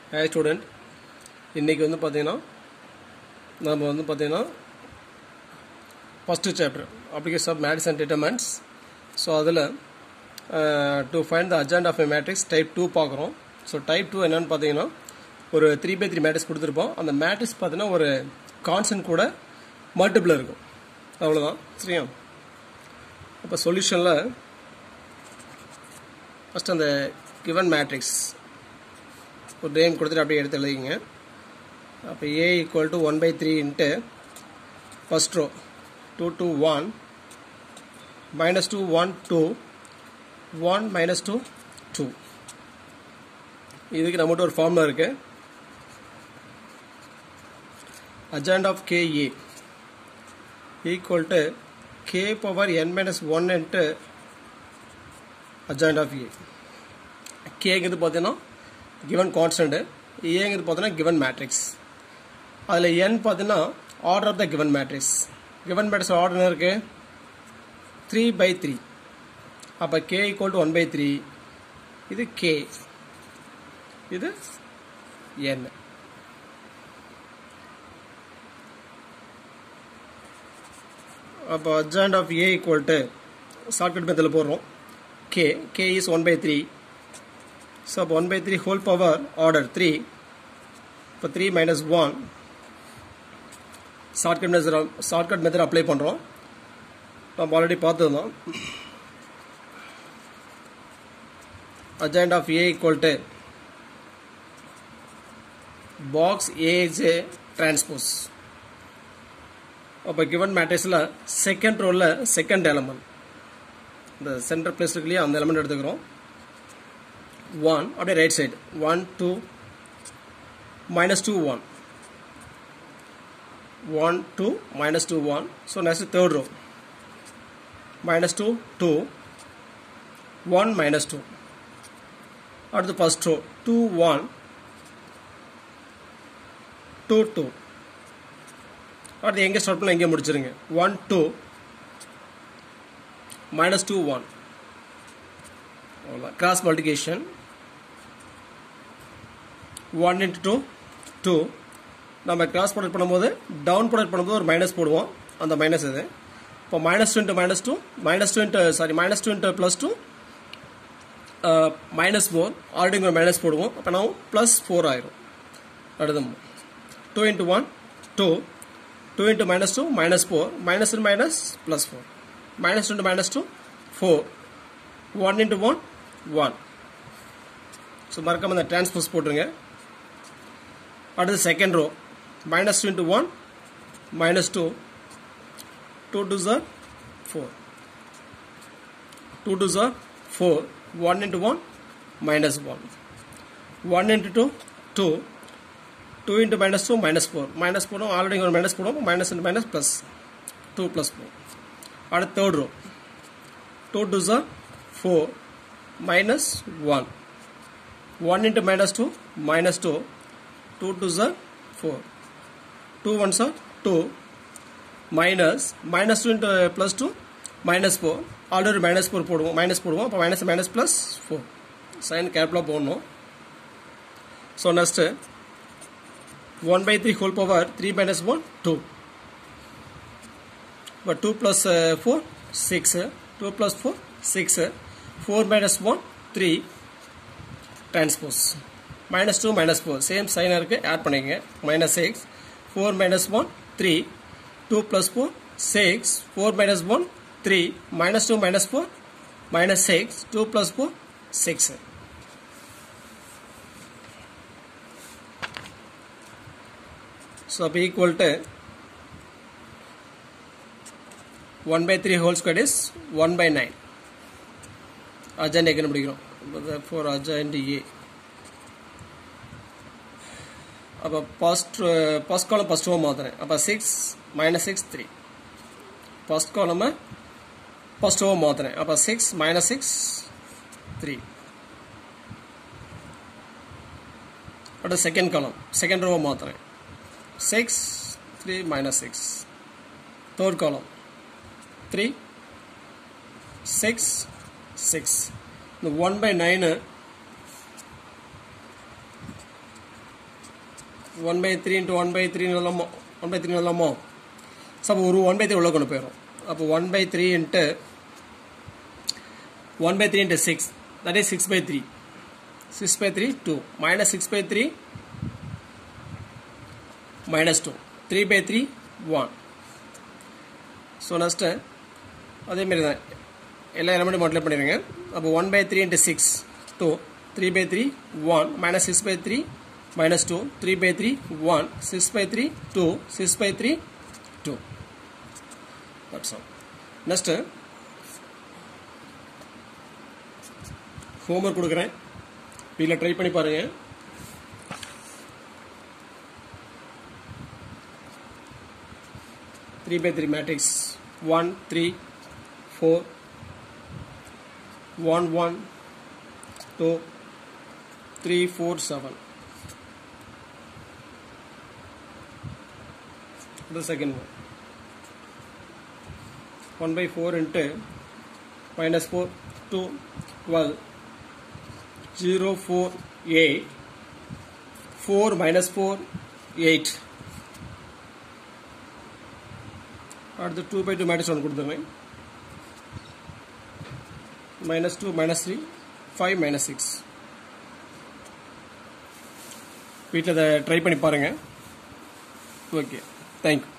ஹே student இன்றைக்கி வந்து பார்த்தீங்கன்னா நம்ம வந்து பார்த்தீங்கன்னா first chapter application of matrix and determinants so அதில் to find the adjoint of a matrix type two பார்க்குறோம் ஸோ டைப் டூ என்னென்னு பார்த்தீங்கன்னா ஒரு த்ரீ பை த்ரீ மேட்ரிக்ஸ் கொடுத்துருப்போம் அந்த மேட்ரிக்ஸ் பார்த்தீங்கன்னா ஒரு கான்சன்ட் கூட மல்டிபிள் இருக்கும் அவ்வளோதான் சரியா அப்போ சொல்யூஷனில் ஃபஸ்ட் அந்த கிவன் மேட்ரிக்ஸ் ஒரு நேம் கொடுத்துட்டு அப்படியே எடுத்து எழுதிங்க அப்போ A equal to one by three into first row two two one minus two one two one minus two two இதுக்கு நம்மகிட்ட ஒரு ஃபார்முலா இருக்கு adjoint of k A equal to k power n minus one into adjoint of A கேங்கிறது பார்த்தீங்கன்னா given constant ஏங்கிறது பார்த்தீங்கன்னா given matrix அதில் n பார்த்தீங்கன்னா order of the given matrix given matrix order என்ன இருக்குது த்ரீ பை த்ரீ அப்போ k equal to one by three இது கே இது என் அப்போ adjoint of A equal to shortcut மெத்தில் போடுறோம் k k is 1 by 3 so 1 by 3 whole power order 3 இப்போ 3 minus 1 shortcut method shortcut method apply பண்ணுறோம் நம்ம already பார்த்துருந்தோம் adjoint of A equal to box AJ transpose அப்போ given மேட்ரிக்ஸில் second ரோவில் second element இந்த சென்டர் பிளேஸ் இருக்கு இல்லையா அந்த எலமெண்ட் எடுத்துக்கிறோம் ஒன் அப்படியே right side one two minus two one one two minus two one so next third row minus two two one minus two அடுத்து first row two one two two அடுத்து எங்கே start பண்ணலாம் எங்கே முடிச்சிருங்க one two minus 2 1 cross multiplication 1 into 2 2 நம்ம cross product பண்ணும்போது down product பண்ணும்போது ஒரு மைனஸ் போடுவோம் அந்த மைனஸ் இது இப்போ minus two into minus two minus two into sorry minus two into plus two minus four already இங்கே மைனஸ் போடுவோம் அப்போ நான் ப்ளஸ் ஃபோர் ஆயிரும் அடுத்து two into one two two into minus two minus four minus minus plus four minus 2 into minus 2 4 1 into 1 1 so மறக்காம இந்த transpose போட்டுருங்க அடுத்து second row minus two into one minus two two two ஜார் four two two ஜார் four one into one minus one one into two two two into minus two minus four minus போடும் already ஒரு minus போடும் minus into minus plus two plus four அடுத்த third row two two ஜார் four minus one one into minus two minus two two two ஜார் four two one sir two minus minus two into plus two minus four already minus four போடுவோம் minus போடுவோம் அப்போ minus minus plus four sign கேர்ஃபுல்லாக போடணும் so next one by three whole power three minus one two but 2 plus uh, 4 6 2 plus 4 6 4 minus 1 3 transpose minus 2 minus 4 same sign இருக்கு add பண்ணிக்கங்க minus 6 4 minus 1 3 2 plus 4 6 4 minus 1 3 minus 2 minus 4 minus 6 2 plus 4 6 so equal to 1 by 3 whole square is 1 by 9 adjoint எங்கே பிடிக்கிறோம் for adjoint A அப்போ first first column first row மாற்றுறேன் அப்போ six minus six three first காலமை first row மாற்றுறேன் அப்போ six minus six three அடுத்து second column second row மாற்றுறேன் six three minus six third column three six six இந்த one by nine one by three into one by three எழுதலாமோ one by three எழுதலாமோ so அப்போ ஒரு one by three உள்ள கொண்டு போயிடும் அப்போ one by three into one by three into six that is six by three six by three two minus six by three minus two three by three one so next அதேமாரி தான் எல்லா எலமெண்ட்டும் multiply பண்ணிடுங்க அப்போ one by three into six two three by three one minus six by three minus two three by three one six by three two six by three two that's all next homework கொடுக்குறேன் வீட்டில் try பண்ணி பாருங்கள் three by three matrix one three four one one two three four seven the second one 1 by 4 into minus 4 2 12 0 4 8 4 minus 4 8 அடுத்து 2 by 2 minus 1 கொடுத்துருங்க minus 2 minus 3 5 minus 6 வீட்டில் அதை try பண்ணி பாருங்கள் ஓகே தேங்க்யூ